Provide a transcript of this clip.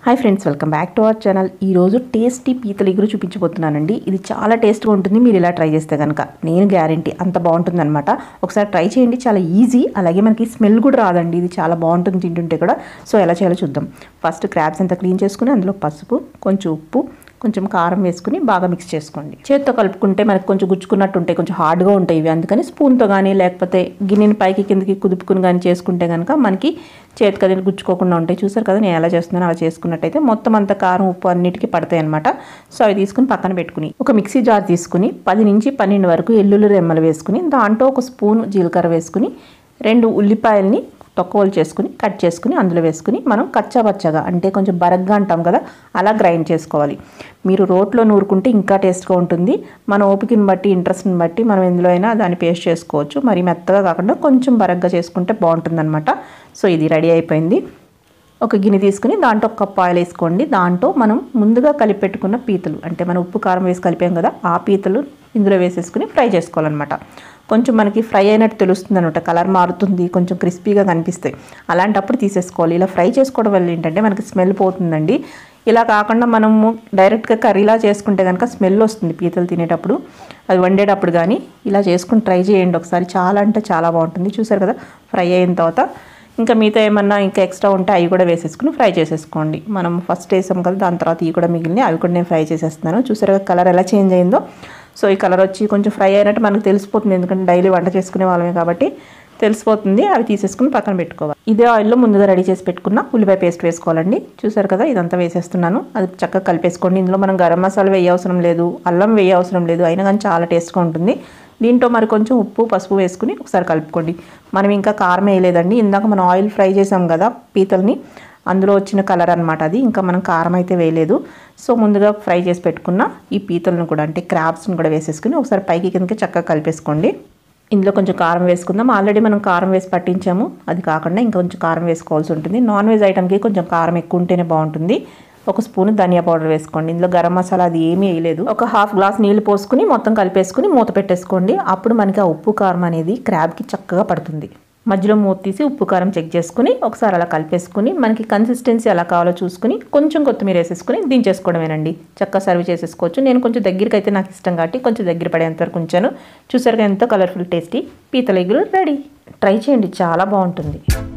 hi friends welcome back to our channel ఈరోజు tasty పీతల ఎగురు చూపించబోతున్నానండి ఇది చాలా టేస్ట్గా ఉంటుంది మీరు ఇలా ట్రై చేస్తే కనుక నేను గ్యారంటీ అంత బాగుంటుందన్నమాట ఒకసారి ట్రై చేయండి చాలా ఈజీ అలాగే మనకి స్మెల్ కూడా రాదండి ఇది చాలా బాగుంటుంది తింటుంటే కూడా సో ఎలా చేయాలో చూద్దాం ఫస్ట్ క్రాబ్స్ అంతా క్లీన్ చేసుకుని అందులో పసుపు కొంచెం ఉప్పు కొంచెం కారం వేసుకుని బాగా మిక్స్ చేసుకోండి చేత్తో కలుపుకుంటే మనకు కొంచెం గుచ్చుకున్నట్టు ఉంటాయి కొంచెం హార్డ్గా ఉంటాయి ఇవి అందుకని స్పూన్తో కానీ లేకపోతే గిన్నెని పైకి కిందకి కుదుపుకుని కానీ చేసుకుంటే కనుక మనకి చేతికి అది గుచ్చుకోకుండా ఉంటాయి చూసారు కదా నేను ఎలా చేస్తున్నాను అలా చేసుకున్నట్టయితే మొత్తం అంత కారం ఉప్పు అన్నిటికీ పడతాయి అనమాట సో అవి తీసుకుని పక్కన పెట్టుకుని ఒక మిక్సీ జార్ తీసుకుని పది నుంచి పన్నెండు వరకు ఎల్లుల్లి రెమ్మలు వేసుకుని దాంట్లో ఒక స్పూన్ జీలకర్ర వేసుకుని రెండు ఉల్లిపాయల్ని తొక్కవలు చేసుకుని కట్ చేసుకుని అందులో వేసుకుని మనం కచ్చాపచ్చగా అంటే కొంచెం బరగ్గా అంటాం కదా అలా గ్రైండ్ చేసుకోవాలి మీరు రోట్లో నూరుకుంటే ఇంకా టేస్ట్గా ఉంటుంది మన ఓపికని బట్టి ఇంట్రెస్ట్ని బట్టి మనం ఎందులో అయినా దాన్ని పేస్ట్ చేసుకోవచ్చు మరి మెత్తగా కాకుండా కొంచెం బరగ్గా చేసుకుంటే బాగుంటుందన్నమాట సో ఇది రెడీ అయిపోయింది ఒక గిన్నె తీసుకుని దాంట్లో ఒక కప్పు ఆయిల్ వేసుకోండి దాంట్లో మనం ముందుగా కలిపి పెట్టుకున్న పీతలు అంటే మనం ఉప్పు కారం వేసి కలిపాం కదా ఆ పీతలు ఇందులో వేసేసుకుని ఫ్రై చేసుకోవాలన్నమాట కొంచెం మనకి ఫ్రై అయినట్టు తెలుస్తుంది అనమాట కలర్ మారుతుంది కొంచెం క్రిస్పీగా కనిపిస్తాయి అలాంటప్పుడు తీసేసుకోవాలి ఇలా ఫ్రై చేసుకోవడం వల్ల ఏంటంటే మనకి స్మెల్ పోతుందండి ఇలా కాకుండా మనము డైరెక్ట్గా కర్రీలా చేసుకుంటే కనుక స్మెల్ వస్తుంది పీతలు తినేటప్పుడు అది వండేటప్పుడు కానీ ఇలా చేసుకుని ట్రై చేయండి ఒకసారి చాలా అంటే చాలా బాగుంటుంది చూసారు కదా ఫ్రై అయిన తర్వాత ఇంకా మిగతా ఏమన్నా ఇంకా ఎక్స్ట్రా ఉంటే అవి కూడా వేసేసుకుని ఫ్రై చేసేసుకోండి మనం ఫస్ట్ వేసాం కదా దాని తర్వాత ఇవి కూడా మిగిలినాయి అవి కూడా నేను ఫ్రై చేసేస్తున్నాను చూసారు కలర్ ఎలా చేంజ్ అయిందో సో ఈ కలర్ వచ్చి కొంచెం ఫ్రై అయినట్టు మనకు తెలిసిపోతుంది ఎందుకంటే డైలీ వంట చేసుకునే వాళ్ళమే కాబట్టి తెలిసిపోతుంది అవి తీసేసుకుని పక్కన పెట్టుకోవాలి ఇదే ఆయిల్లో ముందుగా రెడీ చేసి పెట్టుకున్న ఉల్లిపాయ పేస్ట్ వేసుకోవాలండి చూసారు కదా ఇదంతా వేసేస్తున్నాను అది చక్కగా కలిపేసుకోండి ఇందులో మనం గరం మసాలా వేయ అవసరం లేదు అల్లం వేయ అవసరం లేదు అయినా కానీ చాలా టేస్ట్గా ఉంటుంది దీంట్లో మరి కొంచెం ఉప్పు పసుపు వేసుకుని ఒకసారి కలుపుకోండి మనం ఇంకా కారం వేయలేదండి ఇందాక మనం ఆయిల్ ఫ్రై చేసాం కదా పీతల్ని అందులో వచ్చిన కలర్ అనమాట అది ఇంకా మనం కారం అయితే వేయలేదు సో ముందుగా ఫ్రై చేసి పెట్టుకున్న ఈ పీతలను కూడా అంటే క్రాబ్స్ని కూడా వేసేసుకుని ఒకసారి పైకి కిందకి చక్కగా కలిపేసుకోండి ఇందులో కొంచెం కారం వేసుకుందాం ఆల్రెడీ మనం కారం వేసి పట్టించాము అది కాకుండా ఇంకా కొంచెం కారం వేసుకోవాల్సి ఉంటుంది నాన్ వెజ్ ఐటమ్కి కొంచెం కారం ఎక్కువ ఉంటేనే బాగుంటుంది ఒక స్పూన్ ధనియా పౌడర్ వేసుకోండి ఇందులో గరం మసాలా అది ఏమీ వేయలేదు ఒక హాఫ్ గ్లాస్ నీళ్లు పోసుకుని మొత్తం కలిపేసుకుని మూత పెట్టేసుకోండి అప్పుడు మనకి ఆ ఉప్పు కారం అనేది క్రాబ్కి చక్కగా పడుతుంది మధ్యలో మూత తీసి ఉప్పు కారం చెక్ చేసుకుని ఒకసారి అలా కలిపేసుకుని మనకి కన్సిస్టెన్సీ ఎలా కావాలో చూసుకుని కొంచెం కొత్తిమీర వేసేసుకుని దించేసుకోవడమేనండి చక్కగా సర్వ్ చేసేసుకోవచ్చు నేను కొంచెం దగ్గరికి అయితే నాకు ఇష్టం కాబట్టి కొంచెం దగ్గర పడేంత వరకు ఉంచాను చూసారుగా ఎంతో కలర్ఫుల్ టేస్టీ పీతల ఎగురు రెడీ ట్రై చేయండి చాలా బాగుంటుంది